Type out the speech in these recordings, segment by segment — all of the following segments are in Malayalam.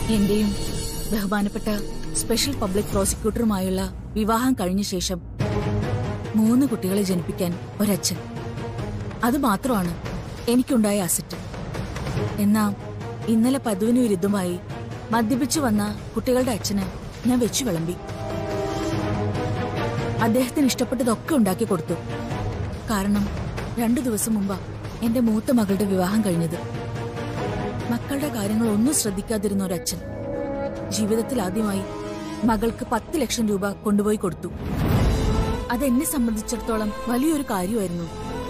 എന്റെയും ബഹുമാനപ്പെട്ട സ്പെഷ്യൽ പബ്ലിക് പ്രോസിക്യൂട്ടറുമായുള്ള വിവാഹം കഴിഞ്ഞ ശേഷം മൂന്ന് കുട്ടികളെ ജനിപ്പിക്കാൻ ഒരച്ഛൻ അത് മാത്രമാണ് എനിക്കുണ്ടായ അസറ്റ് എന്നാ ഇന്നലെ പതിവിന് വിരുദ്ധമായി മദ്യപിച്ചു വന്ന കുട്ടികളുടെ അച്ഛന് ഞാൻ വെച്ചു വിളമ്പി അദ്ദേഹത്തിന് ഇഷ്ടപ്പെട്ടതൊക്കെ ഉണ്ടാക്കി കൊടുത്തു കാരണം രണ്ടു ദിവസം മുമ്പാ എന്റെ മൂത്ത മകളുടെ വിവാഹം കഴിഞ്ഞത് മക്കളുടെ കാര്യങ്ങൾ ഒന്നും ശ്രദ്ധിക്കാതിരുന്ന ഒരച്ഛൻ ജീവിതത്തിൽ ആദ്യമായി മകൾക്ക് പത്ത് ലക്ഷം രൂപ കൊണ്ടുപോയി കൊടുത്തു അതെന്നെ സംബന്ധിച്ചിടത്തോളം വലിയൊരു കാര്യമായിരുന്നു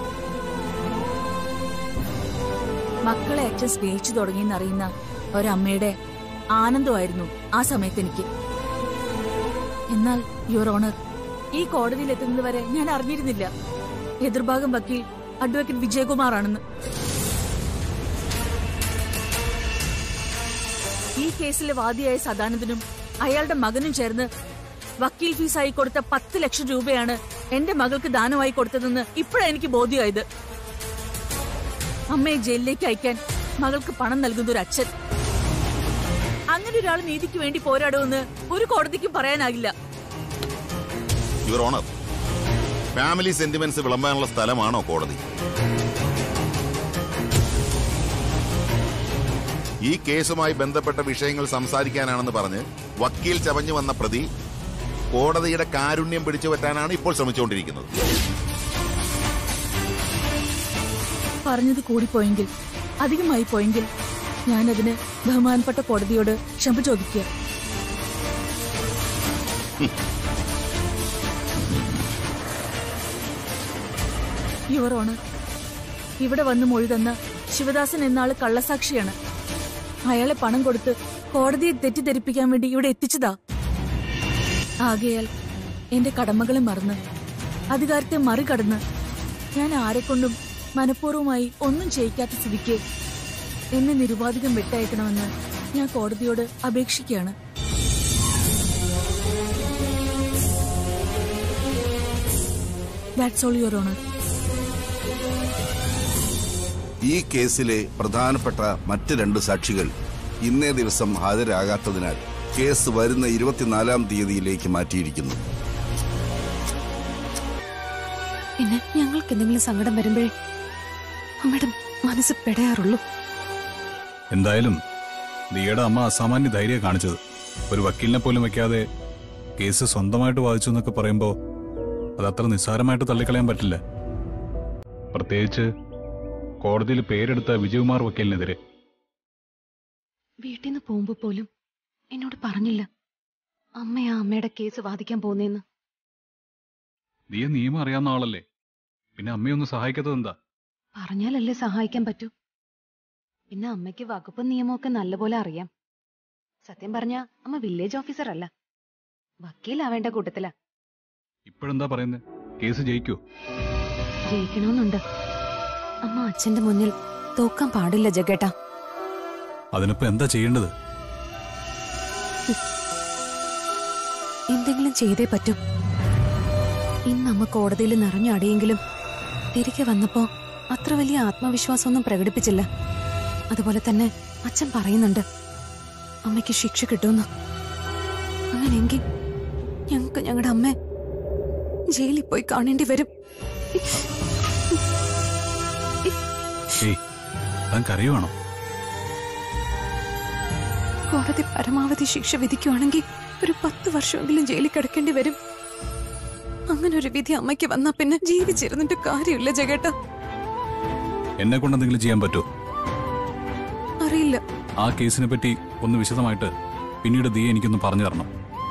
മക്കളെ അച്ഛൻ സ്നേഹിച്ചു തുടങ്ങിയെന്നറിയുന്ന ഒരമ്മയുടെ ആനന്ദമായിരുന്നു ആ സമയത്ത് എനിക്ക് എന്നാൽ യുവർ ഓണർ ഈ കോടതിയിൽ എത്തുന്നത് വരെ ഞാൻ അറിഞ്ഞിരുന്നില്ല എതിർഭാഗം വക്കീൽ അഡ്വക്കേറ്റ് വിജയകുമാറാണെന്ന് ഈ കേസിലെ വാദിയായ സദാനന്ദനും അയാളുടെ മകനും ചേർന്ന് വക്കീൽ ഫീസായി കൊടുത്ത പത്ത് ലക്ഷം രൂപയാണ് എന്റെ മകൾക്ക് ദാനമായി കൊടുത്തതെന്ന് ഇപ്പോഴാണ് എനിക്ക് ബോധ്യമായത് അമ്മയെ ജയിലിലേക്ക് അയക്കാൻ മകൾക്ക് പണം നൽകുന്ന ഒരു അച്ഛൻ അങ്ങനെ ഒരാൾ നീതിക്ക് വേണ്ടി പോരാടുമെന്ന് ഒരു കോടതിക്കും പറയാനാകില്ല യുവർ ഓണർ ഫാമിലി സെന്റിമെന്റ്സ് വിളമ്പാനുള്ള സ്ഥലമാണോ കോടതി ഈ കേസുമായി ബന്ധപ്പെട്ട വിഷയങ്ങൾ സംസാരിക്കാനാണെന്ന് പറഞ്ഞ് വക്കീൽ ചവഞ്ഞു വന്ന പ്രതി കോടതിയുടെ കാരുണ്യം പിടിച്ചു പറ്റാനാണ് ഇപ്പോൾ ശ്രമിച്ചുകൊണ്ടിരിക്കുന്നത് പറഞ്ഞത് കൂടിപ്പോയെങ്കിൽ അധികമായി പോയെങ്കിൽ ഞാനതിന് ബഹുമാനപ്പെട്ട കോടതിയോട് ക്ഷമ ചോദിക്കുക യുവർ ഓണർ ഇവിടെ വന്ന് മൊഴി തന്ന ശിവദാസൻ എന്നാള് കള്ളസാക്ഷിയാണ് അയാളെ പണം കൊടുത്ത് കോടതിയെ തെറ്റിദ്ധരിപ്പിക്കാൻ വേണ്ടി ഇവിടെ എത്തിച്ചതാ ആകയാൽ എന്റെ കടമകളെ മറന്ന് അധികാരത്തെ മറികടന്ന് ഞാൻ ആരെക്കൊണ്ടും മനഃപൂർവ്വമായി ഒന്നും ചെയ്യിക്കാത്ത സ്ഥിതിക്ക് എന്നെ നിരുപാധികം വിട്ടയക്കണമെന്ന് ഞാൻ കോടതിയോട് അപേക്ഷിക്കുകയാണ് ദാറ്റ്സ് ഓൾ യുവർ ഓണർ ഈ കേസിലെ പ്രധാനപ്പെട്ട മറ്റ് രണ്ട് സാക്ഷികൾ ഇന്നേ ദിവസം ഹാജരാകാത്തതിനാൽ കേസ് വരുന്ന ഇരുപത്തിനാലാം തീയതിയിലേക്ക് മാറ്റിയിരിക്കുന്നു പിന്നെ ഞങ്ങൾക്ക് എന്തെങ്കിലും സങ്കടം വരുമ്പോഴേ അമ്മയുടെ മനസ്സ് പെടയാറുള്ളൂ എന്തായാലും ദിയയുടെ അമ്മ അസാമാന്യ ധൈര്യം കാണിച്ചത് ഒരു വക്കീലിനെ പോലും വെക്കാതെ കേസ് സ്വന്തമായിട്ട് വാദിച്ചു എന്നൊക്കെ പറയുമ്പോ അത് അത്ര നിസ്സാരമായിട്ട് തള്ളിക്കളയാൻ പറ്റില്ല പ്രത്യേകിച്ച് കോടതിയിൽ പേരെടുത്ത വിജയകുമാർ വക്കീലിനെതിരെ വീട്ടിൽ നിന്ന് പോകുമ്പോ പോലും എന്നോട് പറഞ്ഞില്ല അമ്മയാ അമ്മയുടെ കേസ് വാദിക്കാൻ പോന്നേന്ന് ദിയ നിയമം അറിയാവുന്ന ആളല്ലേ പിന്നെ അമ്മയൊന്ന് സഹായിക്കാത്തത് എന്താ പറഞ്ഞാലല്ലേ സഹായിക്കാൻ പറ്റൂ പിന്നെ അമ്മയ്ക്ക് വകുപ്പും നിയമമൊക്കെ നല്ലപോലെ അറിയാം സത്യം പറഞ്ഞ അമ്മ വില്ലേജ് ഓഫീസർ അല്ല വക്കീലാവേണ്ട കൂട്ടത്തിലാ ഇപ്പോഴെന്താ പറയുന്നത് കേസ് ജയിക്കോ ജയിക്കണമെന്നുണ്ട് അമ്മ അച്ഛന്റെ മുന്നിൽ തോക്കാൻ പാടില്ല ജഗേട്ടാ അതിനിപ്പോ എന്താ ചെയ്യേണ്ടത് എന്തെങ്കിലും ചെയ്തേ പറ്റൂ ഇന്ന് അമ്മ കോടതിയിൽ നിറഞ്ഞടിയെങ്കിലും തിരികെ വന്നപ്പോ അത്ര വലിയ ആത്മവിശ്വാസമൊന്നും പ്രകടിപ്പിച്ചില്ല അതുപോലെ തന്നെ അച്ഛൻ പറയുന്നുണ്ട് അമ്മയ്ക്ക് ശിക്ഷ കിട്ടുമെന്ന് അങ്ങനെയെങ്കിൽ ഞങ്ങൾക്ക് ഞങ്ങളുടെ അമ്മ ജയിലിൽ പോയി കാണേണ്ടി വരും ഏയ് താൻ കരയുവാണോ കോടതി പരമാവധി ശിക്ഷ വിധിക്കുവാണെങ്കിൽ ഒരു പത്ത് വർഷമെങ്കിലും ജയിലിൽ കിടക്കേണ്ടി വരും അങ്ങനെ ഒരു വിധി അമ്മയ്ക്ക് വന്നാ പിന്നെ ജീവിച്ചിരുന്നിട്ട് കാര്യമില്ല ജഗേട്ട എന്നെ കൊണ്ട് എന്തെങ്കിലും ചെയ്യാൻ പറ്റുമോ അറിയില്ല ആ കേസിനെ പറ്റി ഒന്ന് വിശദമായിട്ട് പിന്നീട് ദിയ എനിക്കൊന്ന് പറഞ്ഞു തരണം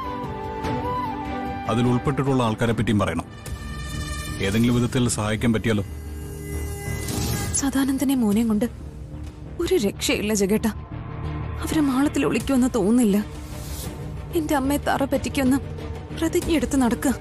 അതിൽ ഉൾപ്പെട്ടിട്ടുള്ള ആൾക്കാരെ പറ്റിയും പറയണം ഏതെങ്കിലും വിധത്തിൽ സഹായിക്കാൻ പറ്റിയാലോ സദാനന്ദനെ മോനെയും കൊണ്ട് ഒരു രക്ഷയില്ല ജഗേട്ട അവരെ മാളത്തിൽ ഒളിക്കുമെന്ന് തോന്നുന്നില്ല എന്റെ അമ്മയെ തറ പറ്റിക്കുമെന്ന് പ്രതിജ്ഞ എടുത്ത് നടക്കുക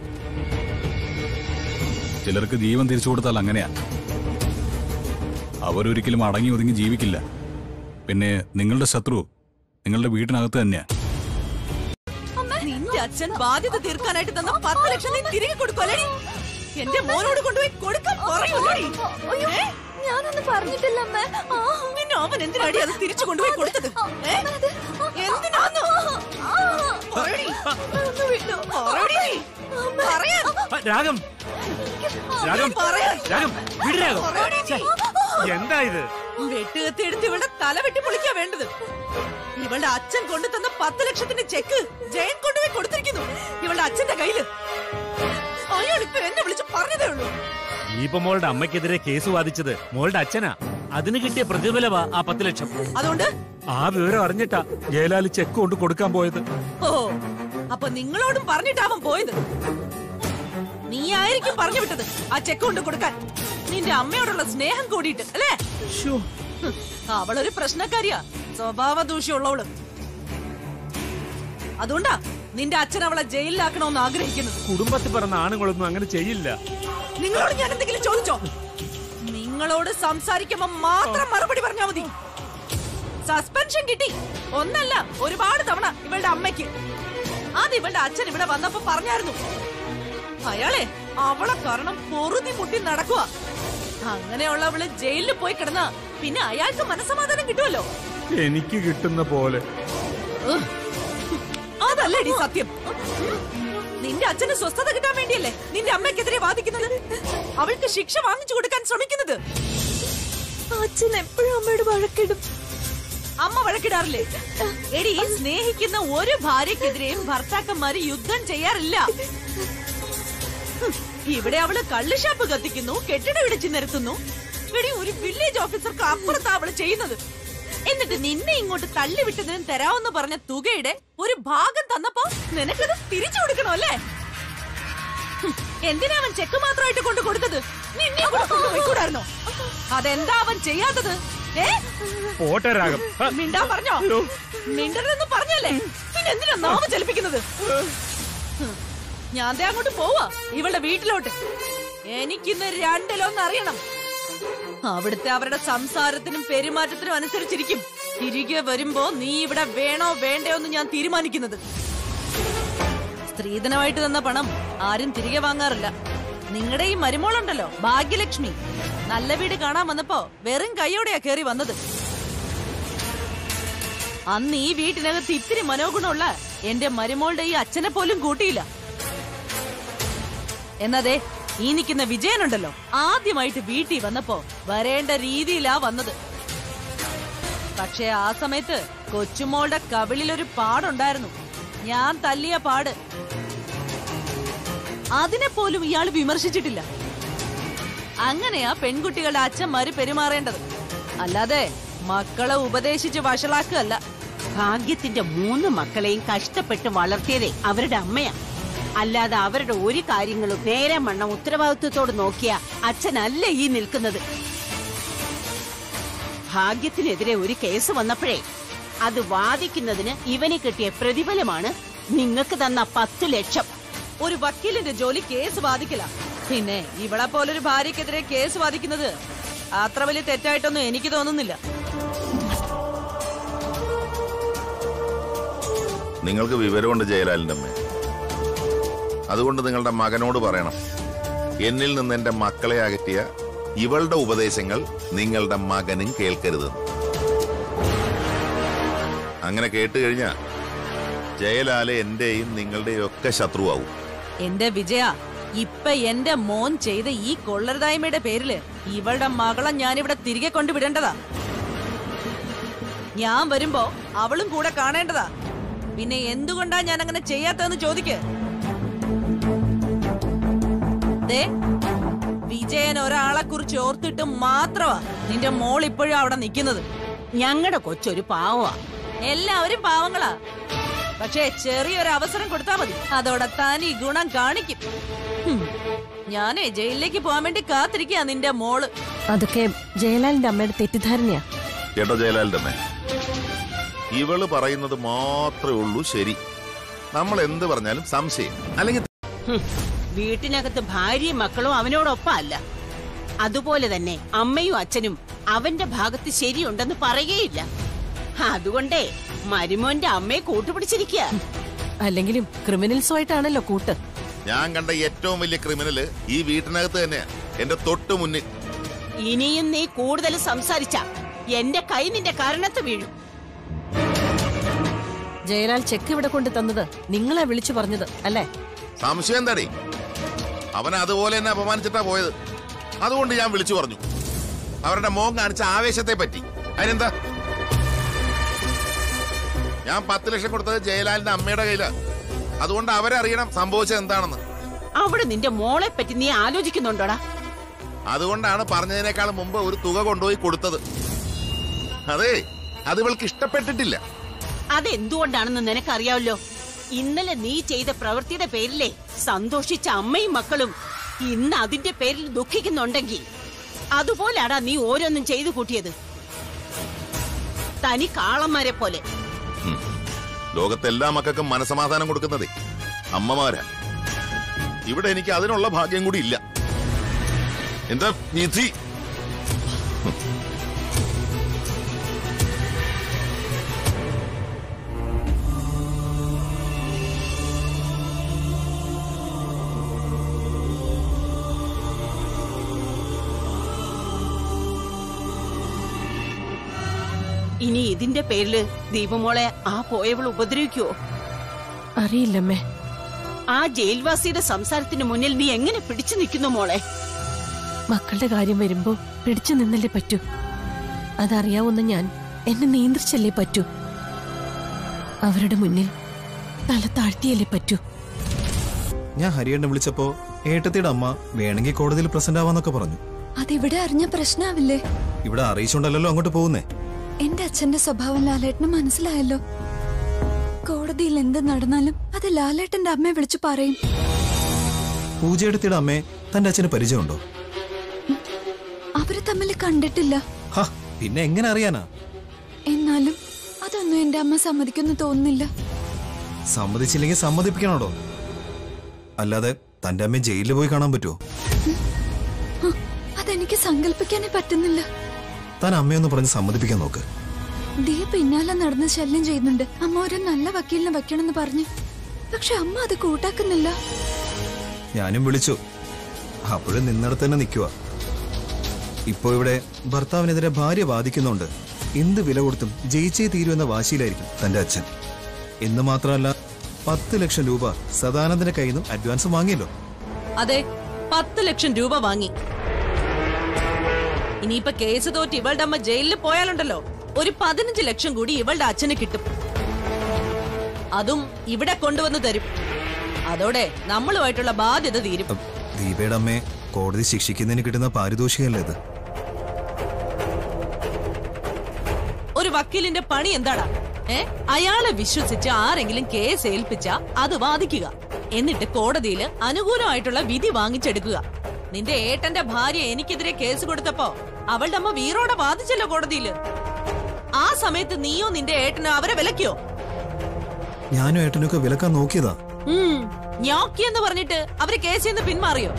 ചിലർക്ക് ജീവൻ തിരിച്ചു കൊടുത്താൽ അങ്ങനെയാ അവരൊരിക്കലും അടങ്ങി ഒതുങ്ങി ജീവിക്കില്ല പിന്നെ നിങ്ങളുടെ ശത്രു നിങ്ങളുടെ വീട്ടിനകത്ത് തന്നെയാ നിന്റെ അച്ഛൻ ബാധ്യത തീർക്കാനായിട്ട് തന്ന പത്ത് ലക്ഷം നീ തിരികെ കൊടുക്കുമല്ലേ എന്റെ മോനോട് കൊണ്ടുപോയി കൊടുക്കാൻ പറയൂലടി ഞാനൊന്നും പറഞ്ഞിട്ടില്ല അമ്മേ ആ നിന്നെ അവൻ എന്തിനാടി അത് തിരിച്ചു കൊണ്ടുപോയി കൊടുത്തത് ഏ? എന്തിനാന്ന് പറയടി. പറയടി നീ. പറയാൻ. ആ, രാഗം രാഗം പറയാൻ. രാഗം വിട് രാഗം പറയടി നീ. എന്താ ഇത് വെട്ടുകത്തി എടുത്ത് ഇവളുടെ തല വെട്ടി പൊളിക്കാ വേണ്ടത് ഇവളുടെ അച്ഛൻ കൊണ്ടു തന്ന പത്ത് ലക്ഷത്തിന്റെ ചെക്ക് ജയൻ കൊണ്ടുപോയി കൊടുത്തിരിക്കുന്നു ഇവളുടെ അച്ഛന്റെ കയ്യില് അയാൾ ഇപ്പൊ എന്നെ വിളിച്ച് പറഞ്ഞതേ ഉള്ളൂ ഇപ്പൊ മോളുടെ അമ്മയ്ക്കെതിരെ കേസ് വാദിച്ചത് മോളുടെ അച്ഛനാ അതിന് കിട്ടിയ പ്രതിഫലമാ ആ പത്ത് ലക്ഷം അതുകൊണ്ട് ആ വിവരം അറിഞ്ഞിട്ടാ ജയലാലി ചെക്ക് കൊണ്ട് കൊടുക്കാൻ പോയത് ഓ അപ്പൊ നിങ്ങളോടും പറഞ്ഞിട്ടാവൻ പോയത് നീ ആയിരിക്കും പറഞ്ഞു വിട്ടത് ആ ചെക്ക് കൊണ്ട് കൊടുക്കാൻ നിന്റെ അമ്മയോടുള്ള സ്നേഹം കൂടിയിട്ട് അല്ലേ ഹും, അവളൊരു പ്രശ്നക്കാരിയാ സ്വഭാവ ദൂഷ്യമുള്ളവള് അതുകൊണ്ടാ നിന്റെ അച്ഛൻ അവളെ ജയിലിലാക്കണമെന്ന് ആഗ്രഹിക്കുന്നത് കുടുംബത്തിൽ പറഞ്ഞ ആണുങ്ങളൊന്നും അങ്ങനെ ചെയ്യില്ല നിങ്ങളോട് ഞാൻ എന്തെങ്കിലും ചോദിച്ചോ നിങ്ങളോട് സംസാരിക്കുമ്പോ മാത്രം മറുപടി പറഞ്ഞാ മതി സസ്പെൻഷൻ കിട്ടി ഒന്നല്ല ഒരുപാട് തവണ ഇവളുടെ അമ്മയ്ക്ക് അത് ഇവളുടെ അച്ഛൻ ഇവിടെ വന്നപ്പോ പറഞ്ഞായിരുന്നു അയാളെ അവളെ കാരണം പൊറുതി മുട്ടി നടക്കുക അങ്ങനെയുള്ളവള് ജയിലിൽ പോയി കിടന്ന പിന്നെ അയാൾക്ക് മനസമാധാനം കിട്ടുമല്ലോ എനിക്ക് കിട്ടുന്ന പോലെ ഉഹ്. അതല്ലേടി സത്യം നിന്റെ അച്ഛന് സ്വസ്ഥത കിട്ടാൻ വേണ്ടിയല്ലേ നിന്റെ അമ്മയ്ക്കെതിരെ വാദിക്കുന്നത് അവൾക്ക് ശിക്ഷ വാങ്ങിച്ചു കൊടുക്കാൻ ശ്രമിക്കുന്നത് അച്ഛൻ എപ്പോഴും അമ്മയോട് വഴക്കിടും അമ്മ വഴക്കിടാറില്ലേ എടി സ്നേഹിക്കുന്ന ഒരു ഭാര്യക്കെതിരെയും ഭർത്താക്കന്മാര് യുദ്ധം ചെയ്യാറില്ല ഹും, ഇവിടെ അവള് കള്ളുഷാപ്പ് കത്തിക്കുന്നു കെട്ടിടം ഇടിച്ചു നിരത്തുന്നു എടി ഒരു വില്ലേജ് ഓഫീസർക്ക് അപ്പുറത്താ അവള് ചെയ്യുന്നത് എന്നിട്ട് നിന്നെ ഇങ്ങോട്ട് തള്ളിവിട്ടതിനും തരാമെന്ന് പറഞ്ഞ തുകയുടെ ഒരു ഭാഗം തന്നപ്പോ നിനക്കത് തിരിച്ചു കൊടുക്കണോ അല്ലേ ഹും, എന്തിനാ അവൻ ചെക്ക് മാത്രമായിട്ട് കൊണ്ട് കൊടുത്തത് നിന്നെ കൂടെ കൊണ്ടുപോയിക്കൂടായിരുന്നോ അതെന്താ അവൻ ചെയ്യാത്തത് ഏ പോട്ടെ രാഗം ആ, മിണ്ടാൻ പറഞ്ഞോ മിണ്ടരുതെന്ന് പറഞ്ഞല്ലേ പിന്നെ എന്തിനാ നാമ ചലിപ്പിക്കുന്നത് ഹും, ഞാൻ ദേ അങ്ങോട്ട് പോവാ ഇവളുടെ വീട്ടിലോട്ട് എനിക്കിന്ന് രണ്ടിലൊന്ന് അറിയണം അവിടുത്തെ അവരുടെ സംസാരത്തിനും പെരുമാറ്റത്തിനും അനുസരിച്ചിരിക്കും തിരികെ വരുമ്പോ നീ ഇവിടെ വേണോ വേണ്ടയോ എന്ന് ഞാൻ തീരുമാനിക്കുന്നത് സ്ത്രീധനമായിട്ട് തന്ന പണം ആരും തിരികെ വാങ്ങാറില്ല നിങ്ങളുടെ ഈ മരുമോളുണ്ടല്ലോ ഭാഗ്യലക്ഷ്മി നല്ല വീട് കാണാൻ വന്നപ്പോ വെറും കൈയോടെയാ കേറി വന്നത് അന്ന് ഈ വീട്ടിനകത്ത് ഇത്തിരി മനോഗുണമുള്ള എന്റെ മരുമോളുടെ ഈ അച്ഛനെ പോലും കൂട്ടിയില്ല എന്നതേ ഈ നിൽക്കുന്ന വിജയനുണ്ടല്ലോ ആദ്യമായിട്ട് വീട്ടിൽ വന്നപ്പോ വരേണ്ട രീതിയിലാ വന്നത് പക്ഷേ ആ സമയത്ത് കൊച്ചുമോളുടെ കവിളിലൊരു പാടുണ്ടായിരുന്നു ഞാൻ തല്ലിയ പാട് അതിനെ പോലും ഇയാൾ വിമർശിച്ചിട്ടില്ല അങ്ങനെയാ പെൺകുട്ടികളുടെ അച്ഛന്മാര് പെരുമാറേണ്ടത് അല്ലാതെ മക്കളെ ഉപദേശിച്ച് വഷളാക്കുകയല്ല ഭാഗ്യത്തിന്റെ മൂന്ന് മക്കളെയും കഷ്ടപ്പെട്ട് വളർത്തിയതേ അവരുടെ അമ്മയാ അല്ലാതെ അവരുടെ ഒരു കാര്യങ്ങളും നേരെ മണ്ണം ഉത്തരവാദിത്വത്തോട് നോക്കിയ അച്ഛനല്ല ഈ നിൽക്കുന്നത് ഭാഗ്യത്തിനെതിരെ ഒരു കേസ് വന്നപ്പോഴേ അത് വാദിക്കുന്നതിന് ഇവന് കിട്ടിയ പ്രതിഫലമാണ് നിങ്ങൾക്ക് തന്ന പത്തു ലക്ഷം ഒരു വക്കീലിന്റെ ജോലി കേസ് വാദിക്കല പിന്നെ ഇവളെ പോലൊരു ഭാര്യക്കെതിരെ കേസ് വാദിക്കുന്നത് അത്ര വലിയ തെറ്റായിട്ടൊന്നും എനിക്ക് തോന്നുന്നില്ല നിങ്ങൾക്ക് വിവരമുണ്ട് ജയലാലിന്റെ അമ്മ അതുകൊണ്ട് നിങ്ങളുടെ മകനോട് പറയണം എന്നിൽ നിന്ന് എന്റെ മക്കളെ അകറ്റിയ ഇവളുടെ ഉപദേശങ്ങൾ നിങ്ങളുടെ മകനും കേൾക്കരുത് അങ്ങനെ കേട്ട് കഴിഞ്ഞാ ജയലാല് എന്റെയും നിങ്ങളുടെയും ഒക്കെ ശത്രുവാകും എന്റെ വിജയ ഇപ്പൊ എന്റെ മോൻ ചെയ്ത ഈ കൊള്ളരുതായ്മയുടെ പേരില് ഇവളുടെ മകളെ ഞാനിവിടെ തിരികെ കൊണ്ടുവിടേണ്ടതാ ഞാൻ വരുമ്പോ അവളും കൂടെ കാണേണ്ടതാ പിന്നെ എന്തുകൊണ്ടാ ഞാൻ അങ്ങനെ ചെയ്യാത്തതെന്ന് ചോദിക്ക് ദേ വിജയൻ ഒരാളെ കുറിച്ച് ഓർത്തിട്ട് മാത്രമാ നിന്റെ മോൾ ഇപ്പോഴും അവിടെ നിൽക്കുന്നത് ഞങ്ങളുടെ കൊച്ചൊരു പാവമാ എല്ലാവരും പാവങ്ങളാ പക്ഷേ ചെറിയൊരു അവസരം കൊടുത്താ മതി അതോടെ താൻ ഈ ഗുണം കാണിക്കും ഹും. ഞാനേ ജയിലിലേക്ക് പോകാൻ വേണ്ടി കാത്തിരിക്കുക നിന്റെ മോള് അതൊക്കെ ജയലാലിന്റെ അമ്മയുടെ തെറ്റിദ്ധാരണയാ കേട്ടോ ജയലാലിന്റെ അമ്മ ഇവള് പറയുന്നത് മാത്രമേ ഉള്ളൂ ശരി നമ്മൾ എന്ത് പറഞ്ഞാലും സംശയം അല്ലെങ്കിൽ ഹും, വീട്ടിനകത്ത് ഭാര്യയും മക്കളും അവനോടൊപ്പം അല്ല അതുപോലെ തന്നെ അമ്മയും അച്ഛനും അവന്റെ ഭാഗത്ത് ശരിയുണ്ടെന്ന് പറയുകയില്ല അതുകൊണ്ടേ മരുമോന്റെ അമ്മയെ കൂട്ടുപിടിച്ചിരിക്കുക അല്ലെങ്കിലും ക്രിമിനൽസുമായിട്ടാണല്ലോ കൂട്ട് ഞാൻ കണ്ട ഏറ്റവും വലിയ ക്രിമിനല് ഈ വീട്ടിനകത്ത് തന്നെയാ എന്റെ തൊട്ട് മുന്നിൽ ഇനിയും നീ കൂടുതൽ സംസാരിച്ച എന്റെ കൈ നിന്റെ കാരണത്ത് വീഴും ജയലാൽ ചെക്ക് ഇവിടെ കൊണ്ട് തന്നത് നിങ്ങളെ വിളിച്ചു പറഞ്ഞത് അല്ലേ സംശയം എന്താടേ അവൻ അതുപോലെ എന്നെ അപമാനിച്ചിട്ടാ പോയത് അതുകൊണ്ട് ഞാൻ വിളിച്ചു പറഞ്ഞു അവരുടെ മോൻ കാണിച്ച ആവേശത്തെ പറ്റി അതിനെന്താ ഞാൻ പത്ത് ലക്ഷം കൊടുത്തത് ജയലാലിന്റെ അമ്മയുടെ കയ്യിലാ അതുകൊണ്ട് അവരറിയണം സംഭവിച്ചത് എന്താണെന്ന് അവിടെ നിന്റെ മോളെ പറ്റി നീ ആലോചിക്കുന്നുണ്ടോടാ അതുകൊണ്ടാണ് പറഞ്ഞതിനേക്കാൾ മുമ്പ് ഒരു തുക കൊണ്ടുപോയി കൊടുത്തത് അതെ അത് ഇവൾക്ക് ഇഷ്ടപ്പെട്ടിട്ടില്ല അതെന്തുകൊണ്ടാണെന്ന് നിനക്കറിയാവല്ലോ ഇന്നലെ നീ ചെയ്ത പ്രവൃത്തിയുടെ പേരിലെ സന്തോഷിച്ച അമ്മയും മക്കളും ഇന്ന് അതിന്റെ പേരിൽ ദുഃഖിക്കുന്നുണ്ടെങ്കിൽ അതുപോലാടാ നീ ഓരോന്നും ചെയ്തു കൂട്ടിയത് തനി കാളന്മാരെ പോലെ ലോകത്തെല്ലാ മക്കൾക്കും മനസമാധാനം കൊടുക്കുന്നതേ അമ്മമാരാ ഇവിടെ എനിക്ക് അതിനുള്ള ഭാഗ്യം കൂടി ഇല്ല എന്താ നിധി ഇനി ഇതിന്റെ പേരില് ദീപമോളെ ആ പോയവൾ ഉപദ്രവിക്കുവോ അറിയില്ലമ്മേ ആ ജയിൽവാസിയുടെ സംസാരത്തിന് മുന്നിൽ നീ എങ്ങനെ പിടിച്ചു നിൽക്കുന്നു മോളെ മക്കളുടെ കാര്യം വരുമ്പോ പിടിച്ചു നിന്നല്ലേ പറ്റൂ അതറിയാവുന്ന ഞാൻ എന്നെ നിയന്ത്രിച്ചല്ലേ പറ്റൂ അവരുടെ മുന്നിൽ തല താഴ്ത്തിയല്ലേ പറ്റൂ ഞാൻ ഹരിയേട്ടനെ വിളിച്ചപ്പോ ഏട്ടത്തിയുടെ അമ്മ വേണമെങ്കിൽ കോടതിയിൽ പ്രസന്റ് ആവാന്നൊക്കെ പറഞ്ഞു അതിവിടെ അറിഞ്ഞ പ്രശ്നാവില്ലേ ഇവിടെ അറിയിച്ചുകൊണ്ടല്ലോ അങ്ങോട്ട് പോകുന്നേ എന്റെ അച്ഛന്റെ സ്വഭാവം ലാലേട്ടന് മനസ്സിലായല്ലോ കോടതിയിൽ എന്ത് നടന്നാലും അത് ലാലേട്ടന്റെ അമ്മയെ വിളിച്ചു പറയും പൂജയെടുത്തിയുടെ അമ്മയെ തന്റെ അച്ഛന് പരിചയമുണ്ടോ അവര് തമ്മിൽ കണ്ടിട്ടില്ല ഹ പിന്നെ എങ്ങനെ അറിയാനാ എന്നാലും അതൊന്നും എന്റെ അമ്മ സമ്മതിക്കുന്നു തോന്നുന്നില്ല സമ്മതിച്ചില്ലെങ്കിൽ സമ്മതിപ്പിക്കണോടോ അല്ലാതെ തന്റെ അമ്മയെ ജയിലിൽ പോയി കാണാൻ പറ്റുമോ ഹ, അതെനിക്ക് സങ്കല്പിക്കാനേ പറ്റുന്നില്ല താൻ അമ്മയൊന്ന് പറഞ്ഞ് സമ്മതിപ്പിക്കാൻ നോക്ക് ദിയ പിന്നാലെ നടന്ന് ശല്യം ചെയ്യുന്നുണ്ട് അമ്മ ഒരു നല്ല വക്കീലിനെ വെക്കണമെന്ന് പറഞ്ഞു പക്ഷെ അമ്മ അത് കൂട്ടാക്കുന്നില്ല ഞാനും വിളിച്ചു അപ്പോഴും നിന്നിടത്ത് തന്നെ നിൽക്കുക ഇപ്പോ ഇവിടെ ഭർത്താവിനെതിരെ ഭാര്യ വാദിക്കുന്നുണ്ട് എന്ത് വില കൊടുത്തും ജയിച്ചേ തീരുമെന്ന വാശിയിലായിരിക്കും തന്റെ അച്ഛൻ എന്ന് മാത്രമല്ല പത്ത് ലക്ഷം രൂപ സദാനന്ദന്റെ കയ്യിൽ നിന്നും അഡ്വാൻസ് വാങ്ങിയല്ലോ അതെ പത്ത് ലക്ഷം രൂപ വാങ്ങി ഇനിയിപ്പൊ കേസ് തോറ്റ് ഇവളുടെ അമ്മ ജയിലിൽ പോയാലുണ്ടല്ലോ ഒരു പതിനഞ്ച് ലക്ഷം കൂടി ഇവളുടെ അച്ഛന് കിട്ടും അതും ഇവിടെ കൊണ്ടുവന്ന് തരും അതോടെ നമ്മളുമായിട്ടുള്ള ബാധ്യത തീരും അഹ്, ദീപയുടെ അമ്മയെ കോടതി ശിക്ഷിക്കുന്നതിന് കിട്ടുന്ന പാരിതോഷികമല്ലേ ഇത് ഒരു വക്കീലിന്റെ പണി എന്താടാ ഏ അയാളെ വിശ്വസിച്ച് ആരെങ്കിലും കേസ് ഏൽപ്പിച്ച അത് വാദിക്കുക എന്നിട്ട് കോടതിയിൽ അനുകൂലമായിട്ടുള്ള വിധി വാങ്ങിച്ചെടുക്കുക നിന്റെ ഏട്ടന്റെ ഭാര്യ എനിക്കെതിരെ കേസ് കൊടുത്തപ്പോ അവളുടെ അമ്മ വീറോടെ വാദിച്ചല്ലോ കോടതിയില് ആ സമയത്ത് നീയോ നിന്റെ ഏട്ടനോ അവരെ വിലക്കിയോ ഞാനും ഏട്ടനൊക്കെ വിലക്കാൻ നോക്കിയതാ ഉം ഞാക്കിയെന്ന് പറഞ്ഞിട്ട് അവര് കേസിൽ നിന്ന് പിന്മാറിയോ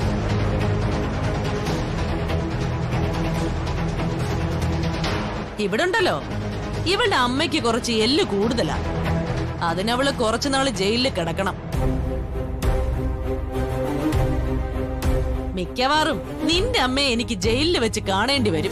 ഇവിടെ ഉണ്ടല്ലോ ഇവളുടെ അമ്മയ്ക്ക് കുറച്ച് എല്ല് കൂടുതലാ അതിനവള് കുറച്ചുനാള് ജയിലിൽ കിടക്കണം മിക്കവാറും നിന്റെ അമ്മയെ എനിക്ക് ജയിലിൽ വെച്ച് കാണേണ്ടി വരും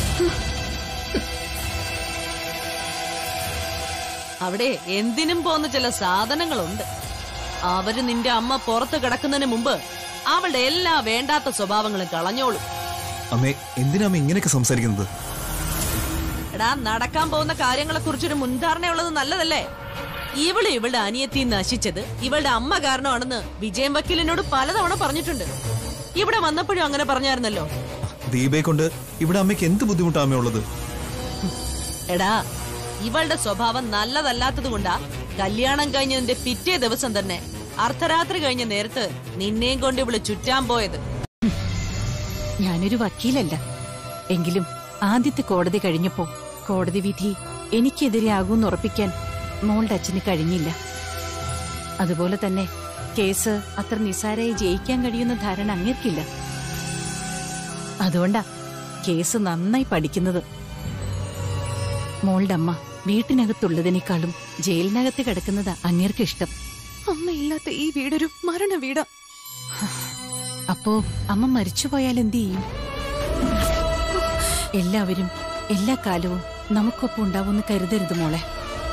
അവിടെ എന്തിനും പോന്ന ചില സാധനങ്ങളുണ്ട് അവര് നിന്റെ അമ്മ പുറത്ത് കിടക്കുന്നതിന് മുമ്പ് അവളുടെ എല്ലാ വേണ്ടാത്ത സ്വഭാവങ്ങളും കളഞ്ഞോളും അമ്മേ എന്തിനാ അമ്മ ഇങ്ങനെയൊക്കെ സംസാരിക്കുന്നത് എടാ നടക്കാൻ പോകുന്ന കാര്യങ്ങളെ കുറിച്ചൊരു മുൻധാരണയുള്ളത് നല്ലതല്ലേ ഇവള് ഇവളുടെ അനിയത്തി നശിച്ചത് ഇവളുടെ അമ്മ കാരണമാണെന്ന് വിജയം വക്കീലിനോട് പലതവണ പറഞ്ഞിട്ടുണ്ട് ഇവിടെ വന്നപ്പോഴും അങ്ങനെ പറഞ്ഞായിരുന്നല്ലോ ദീപയെ കൊണ്ട് ഇവിടെ അമ്മയ്ക്ക് എന്ത് ബുദ്ധിമുട്ടാ അമ്മ ഉള്ളത് എടാ ഇവളുടെ സ്വഭാവം നല്ലതല്ലാത്തത് കൊണ്ടാ കല്യാണം കഴിഞ്ഞതിന്റെ പിറ്റേ ദിവസം തന്നെ അർദ്ധരാത്രി കഴിഞ്ഞ നേരത്ത് നിന്നെയും കൊണ്ട് ഇവള് ചുറ്റാൻ പോയത് ഞാനൊരു വക്കീലല്ല എങ്കിലും ആദ്യത്തെ കോടതി കഴിഞ്ഞപ്പോ കോടതി വിധി എനിക്കെതിരെയാകുമെന്ന് ഉറപ്പിക്കാൻ മോളുടെ അച്ഛന് കഴിഞ്ഞില്ല അതുപോലെ തന്നെ കേസ് അത്ര നിസ്സാരമായി ജയിക്കാൻ കഴിയുന്ന ധാരണ അങ്ങേർക്കില്ല അതുകൊണ്ടാ കേസ് നന്നായി പഠിക്കുന്നത് മോളുടെ അമ്മ വീട്ടിനകത്തുള്ളതിനേക്കാളും ജയിലിനകത്ത് കിടക്കുന്നതാ അങ്ങേർക്ക് ഇഷ്ടം അമ്മയില്ലാത്ത ഈ വീടൊരു മരണ വീടാ അപ്പോ അമ്മ മരിച്ചുപോയാൽ എന്ത് ചെയ്യും എല്ലാവരും എല്ലാ കാലവും നമുക്കൊപ്പം ഉണ്ടാവുമെന്ന് കരുതരുത് മോളെ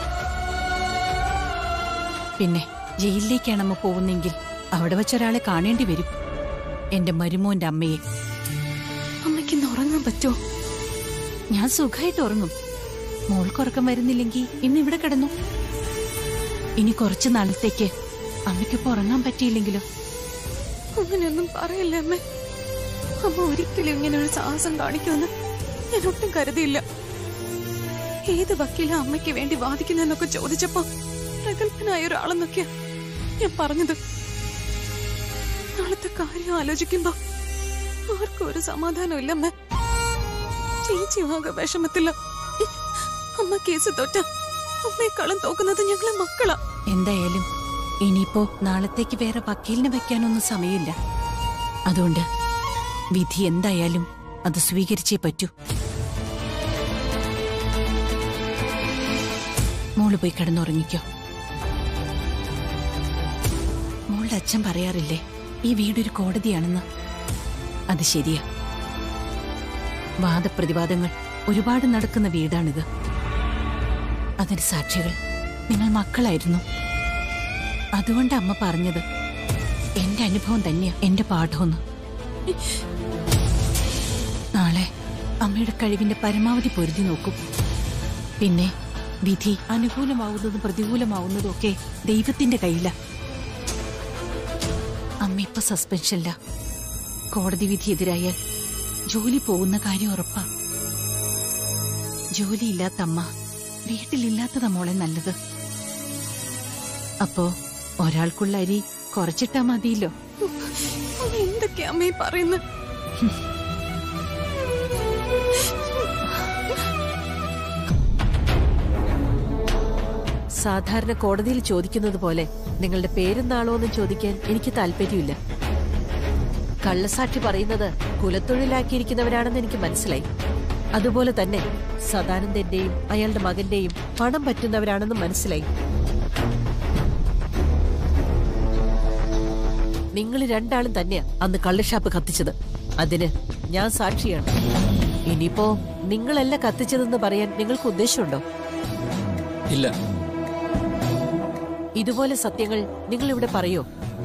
പിന്നെ ജയിലിലേക്കാണ് അമ്മ പോകുന്നെങ്കിൽ അവിടെ വെച്ചൊരാളെ കാണേണ്ടി വരും എന്റെ മരുമോന്റെ അമ്മയെ അമ്മയ്ക്ക് ഇന്ന് ഉറങ്ങാൻ പറ്റുമോ ഞാൻ സുഖമായിട്ട് ഉറങ്ങും മോൾക്കുറക്കം വരുന്നില്ലെങ്കിൽ ഇന്ന് ഇവിടെ കിടന്നു ഇനി കുറച്ചു നാളത്തേക്ക് അമ്മയ്ക്കൊപ്പം ഉറങ്ങാൻ പറ്റിയില്ലെങ്കിലോ അങ്ങനെയൊന്നും പറയല്ലേ അമ്മ അമ്മ ഒരിക്കലും ഇങ്ങനെ ഒരു സാഹസം കാണിക്കുമെന്ന് ഞാൻ ഒട്ടും കരുതിയില്ല ഏത് വക്കീല അമ്മയ്ക്ക് വേണ്ടി വാദിക്കുന്നതെന്നൊക്കെ ചോദിച്ചപ്പോ പ്രഗത്ഭനായ ഒരാളെന്നൊക്കെയാ ഞാൻ പറഞ്ഞത് നാളത്തെ കാര്യം ആലോചിക്കുമ്പോ ആർക്കും ഒരു സമാധാനം ഇല്ല അമ്മ ചേച്ചി ആകെ വിഷമത്തില്ല അമ്മ കേസ് തൊറ്റ അമ്മയെക്കാളും തോക്കുന്നത് ഞങ്ങളെ മക്കളാ എന്തായാലും ഇനിയിപ്പോ നാളത്തേക്ക് വേറെ വക്കീലിനെ വെക്കാനൊന്നും സമയമില്ല അതുകൊണ്ട് വിധി എന്തായാലും അത് സ്വീകരിച്ചേ പറ്റൂ മോള് പോയി കിടന്നുറങ്ങിക്കോ മോളുടെ അച്ഛൻ പറയാറില്ലേ ഈ വീടൊരു കോടതിയാണെന്ന് അത് ശരിയാ വാദപ്രതിവാദങ്ങൾ ഒരുപാട് നടക്കുന്ന വീടാണിത് അതിന് സാക്ഷികൾ നിങ്ങൾ മക്കളായിരുന്നു അതുകൊണ്ട് അമ്മ പറഞ്ഞത് എന്റെ അനുഭവം തന്നെയാ എന്റെ പാഠമെന്ന് നാളെ അമ്മയുടെ കഴിവിന്റെ പരമാവധി പൊരുതി നോക്കും പിന്നെ വിധി അനുകൂലമാവുന്നതും പ്രതികൂലമാവുന്നതും ഒക്കെ ദൈവത്തിന്റെ കയ്യില അമ്മ ഇപ്പൊ സസ്പെൻഷനില്ല കോടതി വിധി എതിരായാൽ ജോലി പോകുന്ന കാര്യം ഉറപ്പാ ജോലിയില്ലാത്ത അമ്മ വീട്ടിലില്ലാത്തതാ മോളെ നല്ലത് അപ്പോ ഒരാൾക്കുള്ള അരി കുറച്ചിട്ടാ മതിയല്ലോ അമ്മ എന്തൊക്കെയാ അമ്മ ഈ പറയുന്നത് സാധാരണ കോടതിയിൽ ചോദിക്കുന്നത് പോലെ നിങ്ങളുടെ പേരും നാളോന്നും ചോദിക്കാൻ എനിക്ക് താല്പര്യമില്ല കള്ളസാക്ഷി പറയുന്നത് കുലത്തൊഴിലാക്കിയിരിക്കുന്നവരാണെന്ന് എനിക്ക് മനസ്സിലായി അതുപോലെ തന്നെ സദാനന്ദന്റെയും അയാളുടെ മകന്റെയും പണം പറ്റുന്നവരാണെന്നും മനസ്സിലായി നിങ്ങൾ രണ്ടാളും തന്നെയാ അന്ന് കള്ളുഷാപ്പ് കത്തിച്ചത് അതിന് ഞാൻ സാക്ഷിയാണ് ഇനിയിപ്പോ നിങ്ങളല്ല കത്തിച്ചതെന്ന് പറയാൻ നിങ്ങൾക്ക് ഉദ്ദേശമുണ്ടോ ഇല്ല ഇതുപോലെ സത്യങ്ങൾ നിങ്ങൾ ഇവിടെ പറയോ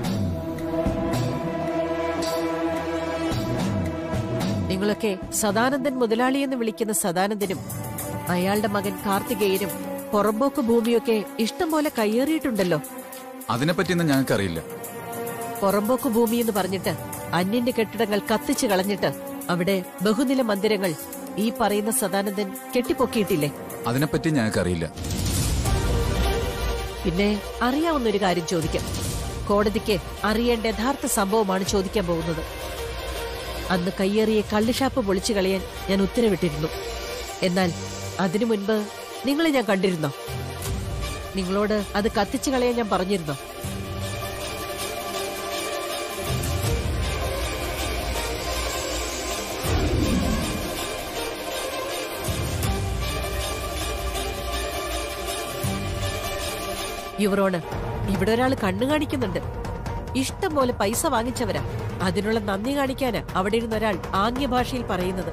നിങ്ങളൊക്കെ സദാനന്ദൻ മുതലാളി എന്ന് വിളിക്കുന്ന സദാനന്ദനും അയാളുടെ മകൻ കാർത്തികേയനും പുറമ്പോക്ക് ഭൂമിയൊക്കെ ഇഷ്ടം പോലെ കയ്യേറിയിട്ടുണ്ടല്ലോ അതിനെപ്പറ്റിയൊന്നും ഞങ്ങൾക്കറിയില്ല പുറമ്പോക്ക് ഭൂമി എന്ന് പറഞ്ഞിട്ട് അന്യന്റെ കെട്ടിടങ്ങൾ കത്തിച്ചു കളഞ്ഞിട്ട് അവിടെ ബഹുനില മന്ദിരങ്ങൾ ഈ പറയുന്ന സദാനന്ദൻ കെട്ടിപ്പൊക്കിയിട്ടില്ലേ അതിനെപ്പറ്റി ഞങ്ങൾക്കറിയില്ല പിന്നെ അറിയാവുന്ന ഒരു കാര്യം ചോദിക്കാം കോടതിക്ക് അറിയേണ്ട യഥാർത്ഥ സംഭവമാണ് ചോദിക്കാൻ പോകുന്നത് അന്ന് കയ്യേറിയ കള്ളുഷാപ്പ് പൊളിച്ചു കളയാൻ ഞാൻ ഉത്തരവിട്ടിരുന്നു എന്നാൽ അതിനു മുൻപ് നിങ്ങളെ ഞാൻ കണ്ടിരുന്നോ നിങ്ങളോട് അത് കത്തിച്ചു കളയാൻ ഞാൻ പറഞ്ഞിരുന്നോ യുവറോണ് ഇവിടെ ഒരാൾ കണ്ണു കാണിക്കുന്നുണ്ട് ഇഷ്ടം പോലെ പൈസ വാങ്ങിച്ചവരാ അതിനുള്ള നന്ദി കാണിക്കാനാ അവിടെ ഇരുന്ന ഒരാൾ ആംഗ്യ ഭാഷയിൽ പറയുന്നത്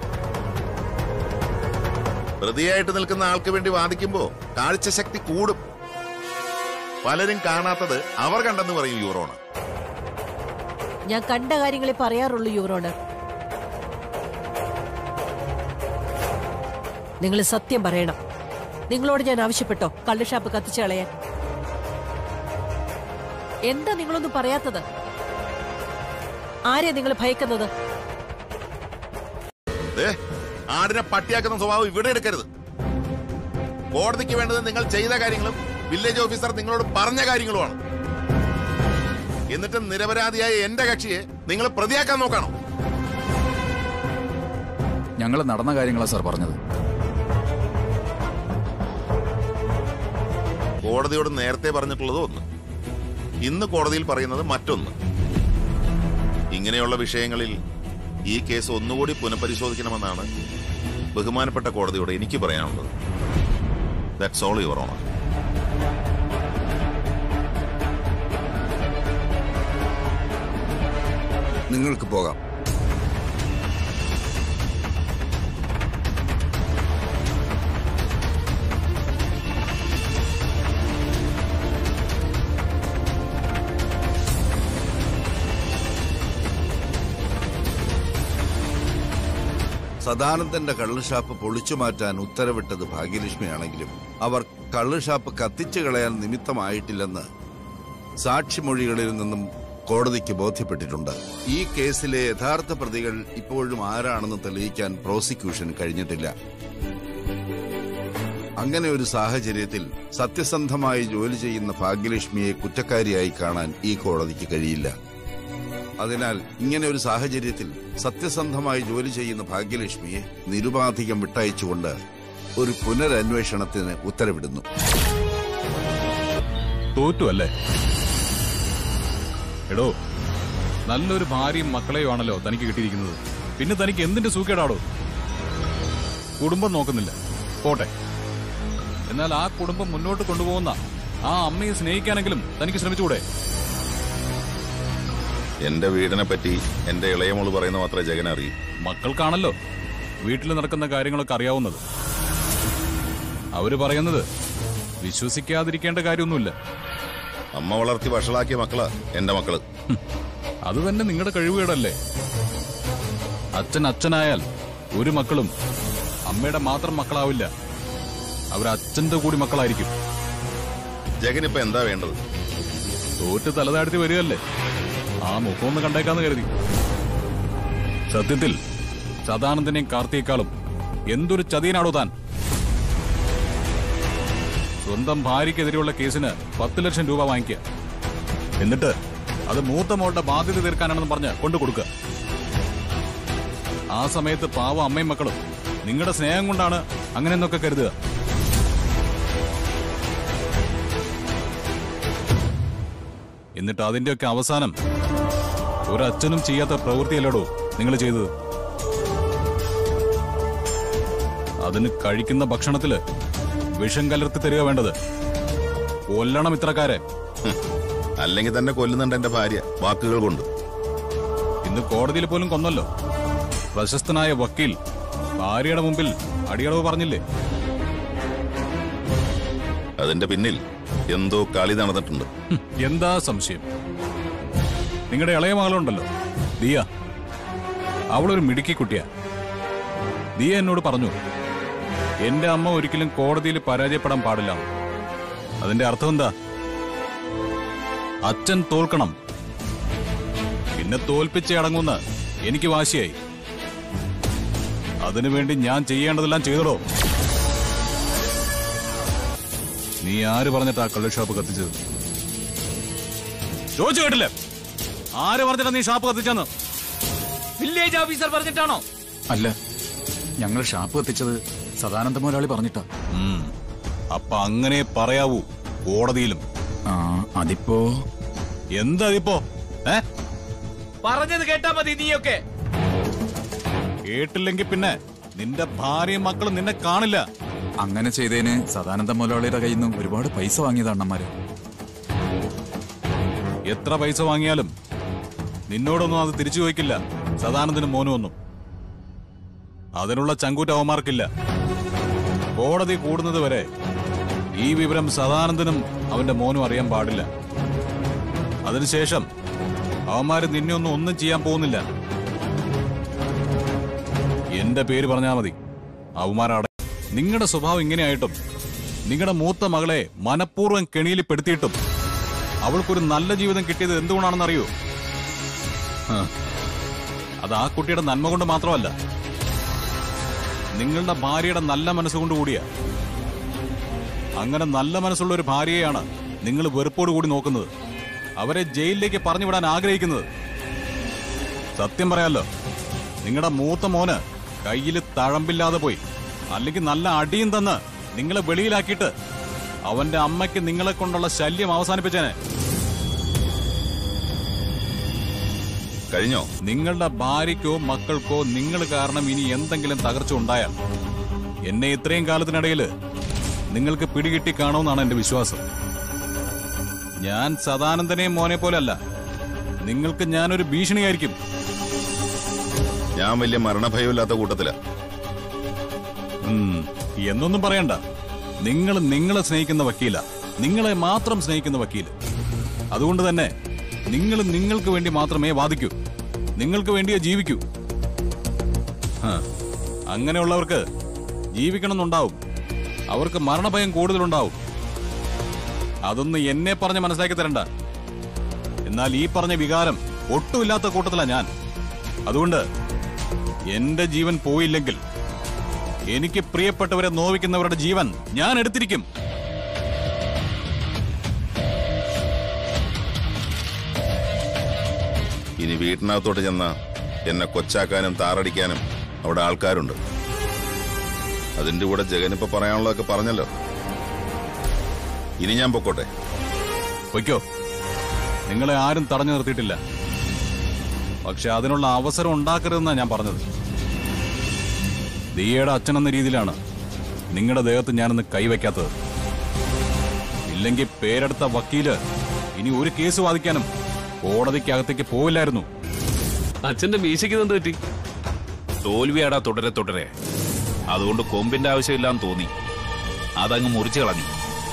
പ്രതിയായിട്ട് നിൽക്കുന്ന ആൾക്ക് വേണ്ടി വാദിക്കുമ്പോ കാഴ്ചശക്തി കൂടും പലരും കാണാത്തത് അവർ കണ്ടെന്ന് പറയും യൂറോണ് ഞാൻ കണ്ട കാര്യങ്ങളെ പറയാറുള്ളൂ യുവറോണ് നിങ്ങൾ സത്യം പറയണം നിങ്ങളോട് ഞാൻ ആവശ്യപ്പെട്ടോ കള്ളുഷാപ്പ് കത്തിച്ചു കളയാൻ എന്താ നിങ്ങളൊന്നും പറയാത്തത് ആരെയാ നിങ്ങൾ ഭയക്കുന്നത് ദേ, ആടിനെ പട്ടിയാക്കുന്ന സ്വഭാവം ഇവിടെ എടുക്കരുത് കോടതിക്ക് വേണ്ടത് നിങ്ങൾ ചെയ്ത കാര്യങ്ങളും വില്ലേജ് ഓഫീസർ നിങ്ങളോട് പറഞ്ഞ കാര്യങ്ങളുമാണ് എന്നിട്ട് നിരപരാധിയായ എന്റെ കക്ഷിയെ നിങ്ങൾ പ്രതിയാക്കാൻ നോക്കണം ഞങ്ങൾ നടന്ന കാര്യങ്ങളാ സാർ പറഞ്ഞത് കോടതിയോട് നേരത്തെ പറഞ്ഞിട്ടുള്ളത് ഒന്ന് ഇന്ന് കോടതിയിൽ പറയുന്നത് മറ്റൊന്ന് ഇങ്ങനെയുള്ള വിഷയങ്ങളിൽ ഈ കേസ് ഒന്നുകൂടി പുനഃപരിശോധിക്കണമെന്നാണ് ബഹുമാനപ്പെട്ട കോടതിയോട് എനിക്ക് പറയാനുള്ളത് ദാറ്റ്സ് ഓൾ യുവർ ഓണർ നിങ്ങൾക്ക് പോകാം സദാനന്ദന്റെ കള്ളുഷാപ്പ് പൊളിച്ചു മാറ്റാൻ ഉത്തരവിട്ടത് ഭാഗ്യലക്ഷ്മിയാണെങ്കിലും അവർ കള്ളുഷാപ്പ് കത്തിച്ചു കളയാൻ നിമിത്തമായിട്ടില്ലെന്ന് സാക്ഷിമൊഴികളിൽ നിന്നും കോടതിക്ക് ബോധ്യപ്പെട്ടിട്ടുണ്ട് ഈ കേസിലെ യഥാർത്ഥ പ്രതികൾ ഇപ്പോഴും ആരാണെന്ന് തെളിയിക്കാൻ പ്രോസിക്യൂഷൻ കഴിഞ്ഞിട്ടില്ല അങ്ങനെ ഒരു സാഹചര്യത്തിൽ സത്യസന്ധമായി ജോലി ചെയ്യുന്ന ഭാഗ്യലക്ഷ്മിയെ കുറ്റക്കാരിയായി കാണാൻ ഈ കോടതിക്ക് കഴിയില്ല അതിനാൽ ഇങ്ങനെ ഒരു സാഹചര്യത്തിൽ സത്യസന്ധമായി ജോലി ചെയ്യുന്ന ഭാഗ്യലക്ഷ്മിയെ നിരുപാധികം വിട്ടയച്ചുകൊണ്ട് ഒരു പുനരന്വേഷണത്തിന് ഉത്തരവിടുന്നു തോറ്റു അല്ലേ എടോ നല്ലൊരു ഭാര്യയും മക്കളെയും ആണല്ലോ തനിക്ക് കിട്ടിയിരിക്കുന്നത് പിന്നെ തനിക്ക് എന്തിന്റെ സൂക്കേടാടോ കുടുംബം നോക്കുന്നില്ല പോട്ടെ എന്നാൽ ആ കുടുംബം മുന്നോട്ട് കൊണ്ടുപോകുന്ന ആ അമ്മയെ സ്നേഹിക്കാനെങ്കിലും തനിക്ക് ശ്രമിച്ചുകൂടെ എന്റെ വീടിനെ പറ്റി എന്റെ ഇളയമോള് പറയുന്ന മാത്രമേ ജഗൻ അറിയൂ മക്കൾക്കാണല്ലോ വീട്ടിൽ നടക്കുന്ന കാര്യങ്ങളൊക്കെ അറിയാവുന്നത് അവര് പറയുന്നത് വിശ്വസിക്കാതിരിക്കേണ്ട കാര്യമൊന്നുമില്ല അമ്മ വളർത്തി വഷളാക്കിയ മക്കളാ എന്റെ മക്കള് അത് തന്നെ നിങ്ങളുടെ കഴിവുകേടല്ലേ അച്ഛൻ അച്ഛനായാൽ ഒരു മക്കളും അമ്മയുടെ മാത്രം മക്കളാവില്ല അവർ അച്ഛന്റെ കൂടി മക്കളായിരിക്കും ജഗൻ ഇപ്പൊ എന്താ വേണ്ടത് തോറ്റ് തലതാഴ്ത്തി വരികയല്ലേ ആ മുഖം ഒന്ന് കണ്ടേക്കാന്ന് കരുതി സത്യത്തിൽ സദാനന്ദനെയും കാർത്തിയേക്കാളും എന്തൊരു ചതിയനാണോ താൻ സ്വന്തം ഭാര്യയ്ക്കെതിരെയുള്ള കേസിന് പത്ത് ലക്ഷം രൂപ വാങ്ങിക്കുക എന്നിട്ട് അത് മൂത്ത മോളുടെ ബാധ്യത തീർക്കാനാണെന്ന് പറഞ്ഞ് കൊണ്ടു കൊടുക്കുക ആ സമയത്ത് പാവ അമ്മയും മക്കളും നിങ്ങളുടെ സ്നേഹം കൊണ്ടാണ് അങ്ങനെയെന്നൊക്കെ കരുതുക എന്നിട്ട് അതിന്റെയൊക്കെ അവസാനം ഒരച്ഛനും ചെയ്യാത്ത പ്രവൃത്തിയല്ലടോ നിങ്ങൾ ചെയ്തത് അതിന് കഴിക്കുന്ന ഭക്ഷണത്തില് വിഷം കലർത്തി തരിക വേണ്ടത് കൊല്ലണം ഇത്രക്കാരെ അല്ലെങ്കിൽ തന്നെ കൊല്ലുന്നുണ്ട് എന്റെ ഭാര്യ വാക്കുകൾ കൊണ്ട് ഇന്ന് കോടതിയിൽ പോലും കൊന്നല്ലോ പ്രശസ്തനായ വക്കീൽ ഭാര്യയുടെ മുമ്പിൽ അടിയളവ് പറഞ്ഞില്ലേ അതിന്റെ പിന്നിൽ എന്തോ കളി നടന്നിട്ടുണ്ട് ഹും, എന്താ സംശയം നിങ്ങളുടെ ഇളയ മകളുണ്ടല്ലോ ദിയ അവളൊരു മിടുക്കി കുട്ടിയാ ദിയ എന്നോട് പറഞ്ഞു എന്റെ അമ്മ ഒരിക്കലും കോടതിയിൽ പരാജയപ്പെടാൻ പാടില്ല അതിന്റെ അർത്ഥം എന്താ അച്ഛൻ തോൽക്കണം പിന്നെ തോൽപ്പിച്ചേ അടങ്ങുന്ന എനിക്ക് വാശിയായി അതിനുവേണ്ടി ഞാൻ ചെയ്യേണ്ടതെല്ലാം ചെയ്തടോ നീ ആര് പറഞ്ഞിട്ടാ കള്ള് ഷോപ്പ് കത്തിച്ചത് ചോദിച്ചു കേട്ടില്ലേ ആര് പറഞ്ഞിട്ടാ നീ ഷാപ്പ് കത്തിച്ചെന്ന് വില്ലേജ് ഓഫീസർ പറഞ്ഞിട്ടാണോ അല്ല ഞങ്ങൾ ഷാപ്പ് കത്തിച്ചത് സദാനന്ദ മുതലാളി പറഞ്ഞിട്ടാ ഉം. അപ്പൊ അങ്ങനെ പറയാവൂ കോടതിയിലും ആ അതിപ്പോ എന്താ ഇതിപ്പോ ഏ പറഞ്ഞത് കേട്ടാ മതി നീയൊക്കെ കേട്ടില്ലെങ്കിൽ പിന്നെ നിന്റെ ഭാര്യയും മക്കളും നിന്നെ കാണില്ല അങ്ങനെ ചെയ്തതിന് സദാനന്ദ മുതലാളിയുടെ കയ്യിൽ നിന്ന് ഒരുപാട് പൈസ വാങ്ങിയതാണ് അണ്ണന്മാര് എത്ര പൈസ വാങ്ങിയാലും നിന്നോടൊന്നും അത് തിരിച്ചു ചോദിക്കില്ല സദാനന്ദനും മോനും ഒന്നും അതിനുള്ള ചങ്കൂറ്റ അവന്മാർക്കില്ല കോടതി കൂടുന്നത് വരെ ഈ വിവരം സദാനന്ദനും അവന്റെ മോനും അറിയാൻ പാടില്ല അതിനുശേഷം അവന്മാര് നിന്നെ ഒന്നും ഒന്നും ചെയ്യാൻ പോകുന്നില്ല എന്റെ പേര് പറഞ്ഞാ മതി അവന്മാരട നിങ്ങളുടെ സ്വഭാവം ഇങ്ങനെയായിട്ടും നിങ്ങളുടെ മൂത്ത മകളെ മനഃപൂർവ്വം കെണിയിൽ പെടുത്തിയിട്ടും അവൾക്കൊരു നല്ല ജീവിതം കിട്ടിയത് എന്തുകൊണ്ടാണെന്ന് അറിയോ ആ, അത് ആ കുട്ടിയുടെ നന്മ കൊണ്ട് മാത്രമല്ല നിങ്ങളുടെ ഭാര്യയുടെ നല്ല മനസ്സുകൊണ്ട് കൂടിയാ അങ്ങനെ നല്ല മനസ്സുള്ള ഒരു ഭാര്യയെയാണ് നിങ്ങൾ വെറുപ്പോട് കൂടി നോക്കുന്നത് അവരെ ജയിലിലേക്ക് പറഞ്ഞു വിടാൻ ആഗ്രഹിക്കുന്നത് സത്യം പറയാലോ നിങ്ങളുടെ മൂത്ത മോന് കയ്യിൽ തഴമ്പില്ലാതെ പോയി അല്ലെങ്കിൽ നല്ല അടിയും തന്ന് നിങ്ങളെ വെളിയിലാക്കിയിട്ട് അവന്റെ അമ്മയ്ക്ക് നിങ്ങളെ കൊണ്ടുള്ള ശല്യം അവസാനിപ്പിച്ചേനെ കഴിഞ്ഞോ നിങ്ങളുടെ ഭാര്യയ്ക്കോ മക്കൾക്കോ നിങ്ങൾ കാരണം ഇനി എന്തെങ്കിലും തകർച്ച ഉണ്ടായാൽ എന്നെ ഇത്രയും കാലത്തിനിടയിൽ നിങ്ങൾക്ക് പിടികിട്ടി കാണുമെന്നാണ് എന്റെ വിശ്വാസം ഞാൻ സദാനന്ദനെയും മോനെ പോലല്ല നിങ്ങൾക്ക് ഞാനൊരു ഭീഷണിയായിരിക്കും ഞാൻ വലിയ മരണഭയമില്ലാത്ത കൂട്ടത്തിലാ ഉം, എന്നൊന്നും പറയണ്ട നിങ്ങൾ നിങ്ങളെ സ്നേഹിക്കുന്ന വക്കീല നിങ്ങളെ മാത്രം സ്നേഹിക്കുന്ന വക്കീല് അതുകൊണ്ട് തന്നെ നിങ്ങൾ നിങ്ങൾക്ക് വേണ്ടി മാത്രമേ വാദിക്കൂ നിങ്ങൾക്ക് വേണ്ടിയേ ജീവിക്കൂ ആ, അങ്ങനെയുള്ളവർക്ക് ജീവിക്കണമെന്നുണ്ടാവും അവർക്ക് മരണഭയം കൂടുതലുണ്ടാവും അതൊന്നും എന്നെ പറഞ്ഞ് മനസ്സിലാക്കി തരണ്ട എന്നാൽ ഈ പറഞ്ഞ വികാരം ഒട്ടുമില്ലാത്ത കൂട്ടത്തിലാ ഞാൻ അതുകൊണ്ട് എന്റെ ജീവൻ പോയില്ലെങ്കിൽ എനിക്ക് പ്രിയപ്പെട്ടവരെ നോവിക്കുന്നവരുടെ ജീവൻ ഞാൻ എടുത്തിരിക്കും ഇനി വീട്ടിനകത്തോട്ട് ചെന്ന എന്നെ കൊച്ചാക്കാനും താറടിക്കാനും അവിടെ ആൾക്കാരുണ്ട് അതിന്റെ കൂടെ ജഗനിപ്പോ പറയാനുള്ളതൊക്കെ പറഞ്ഞല്ലോ ഇനി ഞാൻ പൊക്കോട്ടെ വയ്ക്കോ നിങ്ങളെ ആരും തടഞ്ഞു നിർത്തിയിട്ടില്ല പക്ഷെ അതിനുള്ള അവസരം ഉണ്ടാക്കരുതെന്നാണ് ഞാൻ പറഞ്ഞത് ദിയയുടെ അച്ഛനെന്ന രീതിയിലാണ് നിങ്ങളുടെ ദേഹത്ത് ഞാനൊന്ന് കൈവയ്ക്കാത്തത് ഇല്ലെങ്കിൽ പേരെടുത്ത വക്കീല് ഇനി ഒരു കേസ് വാദിക്കാനും കോടതിക്കകത്തേക്ക് പോവില്ലായിരുന്നു അച്ഛന്റെ മീശയ്ക്ക് എന്ത് പറ്റി തോൽവിയാടാ തുടരെ തുടരെ അതുകൊണ്ട് കൊമ്പിന്റെ ആവശ്യമില്ലാന്ന് തോന്നി അതങ്ങ് മുറിച്ചു കളഞ്ഞു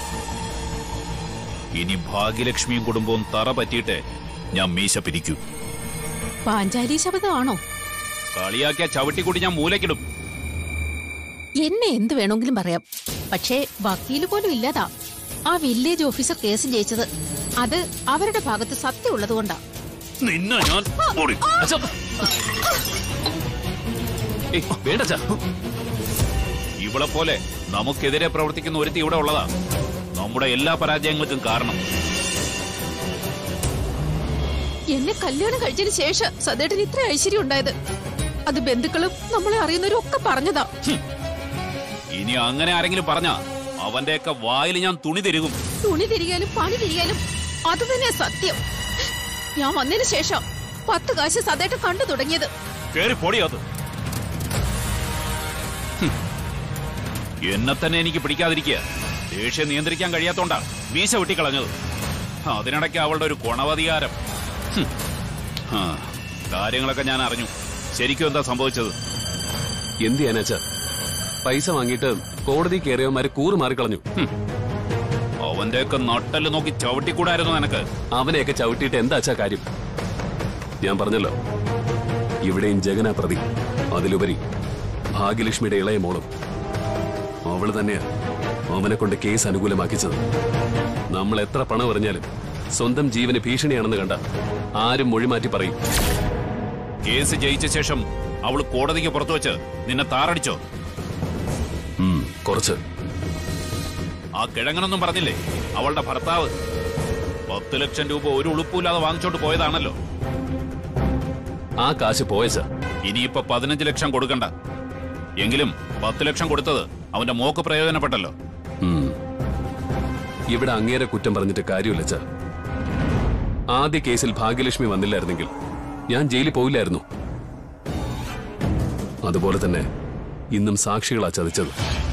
ഇനി ഭാഗ്യലക്ഷ്മിയും കുടുംബവും തറ പറ്റിയിട്ട് ഞാൻ മീശ പിരിക്കൂ പാഞ്ചാലി ശബ്ദമാണോ കളിയാക്കിയ ചവിട്ടിക്കൂട്ടി ഞാൻ മൂലക്കിടും എന്നെ എന്ത് വേണമെങ്കിലും പറയാം പക്ഷേ വക്കീല് പോലും ഇല്ലാതാ ആ വില്ലേജ് ഓഫീസർ കേസ് ജയിച്ചത് അത് അവരുടെ ഭാഗത്ത് സത്യം ഉള്ളതുകൊണ്ടാ നിന്നെ ഞാൻ ഓടി. അച്ഛാ. ഏയ്, വേണ്ട അച്ഛാ. ഇവളെ പോലെ നമുക്കെതിരെ പ്രവർത്തിക്കുന്ന ഒരുത്തി ഇവിടെ ഉള്ളതാ നമ്മുടെ എല്ലാ പരാജയങ്ങൾക്കും കാരണം എന്നെ കല്യാണം കഴിച്ചതിന് ശേഷം സദേട്ടന് ഇത്ര ഐശ്വര്യം ഉണ്ടായത് അത് ബന്ധുക്കളും നമ്മളെ അറിയുന്നവരും ഒക്കെ പറഞ്ഞതാ ഇനി അങ്ങനെ ആരെങ്കിലും പറഞ്ഞ അവന്റെയൊക്കെ വായിൽ ഞാൻ തുണി തിരുകും തുണി തിരികാലും പണി തിരികാലും അത് തന്നെ സത്യം ഞാൻ വന്നതിന് ശേഷം പത്ത് കാശ് സദേട്ടൻ കണ്ടു തുടങ്ങിയത് കേറി പൊടിയത് എന്നെ തന്നെ എനിക്ക് പിടിക്കാതിരിക്കുക ദേഷ്യം നിയന്ത്രിക്കാൻ കഴിയാത്തോണ്ടാ മീശ വെട്ടിക്കളഞ്ഞത് അതിനിടയ്ക്ക് അവളുടെ ഒരു ഗുണവധികാരം ഹും. ആ, കാര്യങ്ങളൊക്കെ ഞാൻ അറിഞ്ഞു ശരിക്കും എന്താ സംഭവിച്ചത് എന്ത് ചെയ്യാനാച്ചാ പൈസ വാങ്ങിയിട്ട് കോടതി കയറിയവന്മാര് കൂറ് മാറിക്കളഞ്ഞു ഹും. അവന്റെയൊക്കെ നട്ടല് നോക്കി ചവിട്ടിക്കൂടായിരുന്നു നിനക്ക് അവനെയൊക്കെ ചവിട്ടിയിട്ട് എന്താച്ചാ കാര്യം ഞാൻ പറഞ്ഞല്ലോ ഇവിടെയും ജഗനാ പ്രതി അതിലുപരി ഭാഗ്യലക്ഷ്മിയുടെ ഇളയ മോളും അവള് തന്നെയാ അവനെ കൊണ്ട് കേസ് അനുകൂലമാക്കിച്ചത് നമ്മൾ എത്ര പണം എറിഞ്ഞാലും സ്വന്തം ജീവന് ഭീഷണിയാണെന്ന് കണ്ട ആരും മൊഴിമാറ്റി പറയും കേസ് ജയിച്ച ശേഷം അവൾ കോടതിക്ക് പുറത്തു വെച്ച് നിന്നെ താറടിച്ചോ ഉം, കുറച്ച് ആ കിഴങ്ങനൊന്നും പറഞ്ഞില്ലേ അവളുടെ ഭർത്താവ് പത്ത് ലക്ഷം രൂപ ഒരു ഉളുപ്പില്ലാതെ വാങ്ങിച്ചോണ്ട് പോയതാണല്ലോ ആ കാശ് പോയച്ചാ ഇനിയിപ്പോ പതിനഞ്ച് ലക്ഷം കൊടുക്കണ്ട എങ്കിലും പത്ത് ലക്ഷം കൊടുത്തത് അവന്റെ മോക്ക് പ്രയോജനപ്പെട്ടല്ലോ ഉം. ഇവിടെ അങ്ങേരെ കുറ്റം പറഞ്ഞിട്ട് കാര്യമില്ല അച്ഛാ ആദ്യ കേസിൽ ഭാഗ്യലക്ഷ്മി വന്നില്ലായിരുന്നെങ്കിൽ ഞാൻ ജയിലിൽ പോയില്ലായിരുന്നു അതുപോലെ തന്നെ ഇന്നും സാക്ഷികളാ ചതിച്ചത്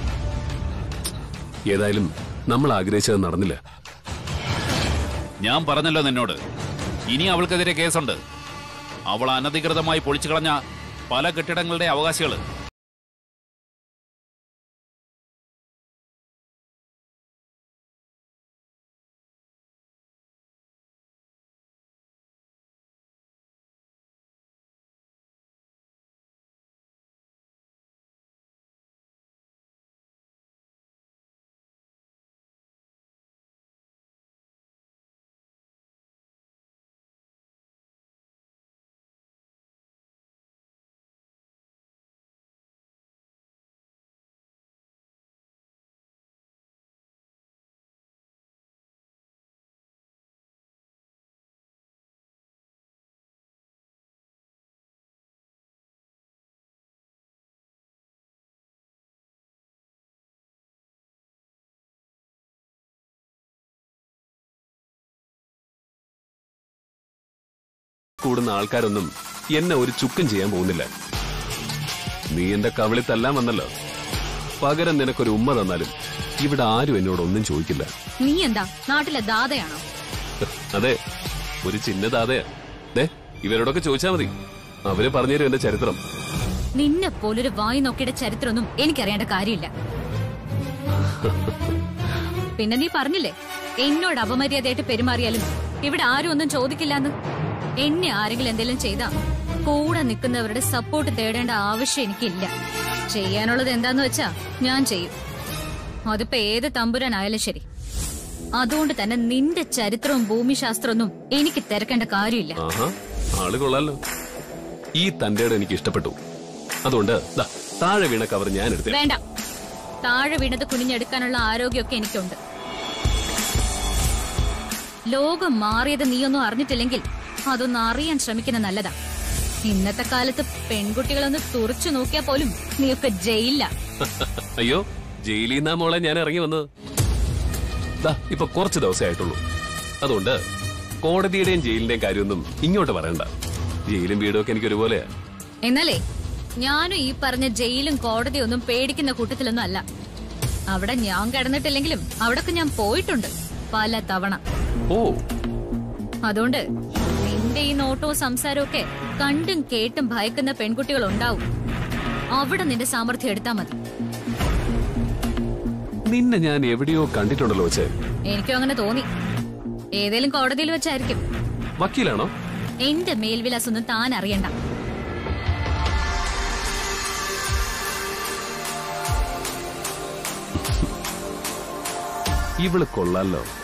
ഏതായാലും നമ്മൾ ആഗ്രഹിച്ചത് നടന്നില്ല ഞാൻ പറഞ്ഞല്ലോ നിന്നോട് ഇനി അവൾക്കെതിരെ കേസുണ്ട് അവൾ അനധികൃതമായി പൊളിച്ചു കളഞ്ഞ പല കെട്ടിടങ്ങളുടെ അവകാശികള് കൂടുന്ന ആൾക്കാരൊന്നും എന്നെ ഒരു ചുക്കും ചെയ്യാൻ പോകുന്നില്ല നീ എന്റെ കവിളി തല്ലാൻ വന്നല്ലോ പകരം നിനക്കൊരു ഉമ്മ തന്നാലും ഇവിടെ ആരും എന്നോട് ഒന്നും ചോദിക്കില്ല നീ എന്താ നാട്ടിലെ ദാതയാണോ അതെ ഒരു ചിന്ന ദാതയാ ദേ ഇവരോടൊക്കെ ചോദിച്ചാ മതി അവര് പറഞ്ഞുതരും എന്റെ ചരിത്രം നിന്നെ പോലൊരു വായി നോക്കിയുടെ ചരിത്രമൊന്നും എനിക്കറിയേണ്ട കാര്യമില്ല പിന്നെ നീ പറഞ്ഞില്ലേ എന്നോട് അപമര്യാദയായിട്ട് പെരുമാറിയാലും ഇവിടെ ആരും ഒന്നും ചോദിക്കില്ലാന്ന് എന്നെ ആരെങ്കിലും എന്തെങ്കിലും ചെയ്താ കൂടെ നിൽക്കുന്നവരുടെ സപ്പോർട്ട് തേടേണ്ട ആവശ്യം എനിക്കില്ല ചെയ്യാനുള്ളത് എന്താന്ന് വെച്ചാ ഞാൻ ചെയ്യും അതിപ്പോ ഏത് തമ്പുരാനായാലും ശരി അതുകൊണ്ട് തന്നെ നിന്റെ ചരിത്രവും ഭൂമിശാസ്ത്രമൊന്നും എനിക്ക് തിരക്കേണ്ട കാര്യമില്ല ആഹാ ആള് കൊള്ളാലോ ഈ തന്റെ എനിക്ക് ഇഷ്ടപ്പെട്ടു അതുകൊണ്ട് ദാ, താഴെ വീണ കവർ ഞാൻ എടുത്തേ വേണ്ട താഴെ വീണത് കുനിഞ്ഞെടുക്കാനുള്ള ആരോഗ്യമൊക്കെ എനിക്കുണ്ട് ലോകം മാറിയത് നീയൊന്നും അറിഞ്ഞിട്ടില്ലെങ്കിൽ അതൊന്ന് അറിയാൻ ശ്രമിക്കുന്ന നല്ലതാ ഇന്നത്തെ കാലത്ത് പെൺകുട്ടികളൊന്ന് തുറച്ചു നോക്കിയാൽ പോലും നീയൊക്കെ ജയിലില്ല അയ്യോ ജയിലിൽ നിന്നാ മോളെ ഞാൻ ഇറങ്ങി വന്നത് ദാ ഇപ്പൊ കുറച്ച് ദിവസമേ ആയിട്ടുള്ളൂ അതുകൊണ്ട് കോടതിയുടെയും ജയിലിന്റെയും കാര്യമൊന്നും ഇങ്ങോട്ട് പറയണ്ട ജയിലും വീടും ഒക്കെ എനിക്ക് ഒരുപോലെയാ എന്നാലേ ഞാനും ഈ പറഞ്ഞ ജയിലും കോടതിയും ഒന്നും പേടിക്കുന്ന കൂട്ടത്തിലൊന്നും അല്ല അവിടെ ഞാൻ കിടന്നിട്ടില്ലെങ്കിലും അവിടൊക്കെ ഞാൻ പോയിട്ടുണ്ട് പല തവണ ഓ അതുകൊണ്ട് നിന്റെ ഈ നോട്ടവും സംസാരവും ഒക്കെ കണ്ടും കേട്ടും ഭയക്കുന്ന പെൺകുട്ടികൾ ഉണ്ടാവും അവിടെ നിന്റെ സാമർഥ്യം എടുത്താ മതി നിന്നെ ഞാൻ എവിടെയോ കണ്ടിട്ടുണ്ടല്ലോ വെച്ചേ എനിക്കും അങ്ങനെ തോന്നി ഏതേലും കോടതിയിൽ വെച്ചായിരിക്കും വക്കീലാണോ എന്റെ മേൽവിലാസൊന്നും താൻ അറിയണ്ട ഇവള് കൊള്ളാലോ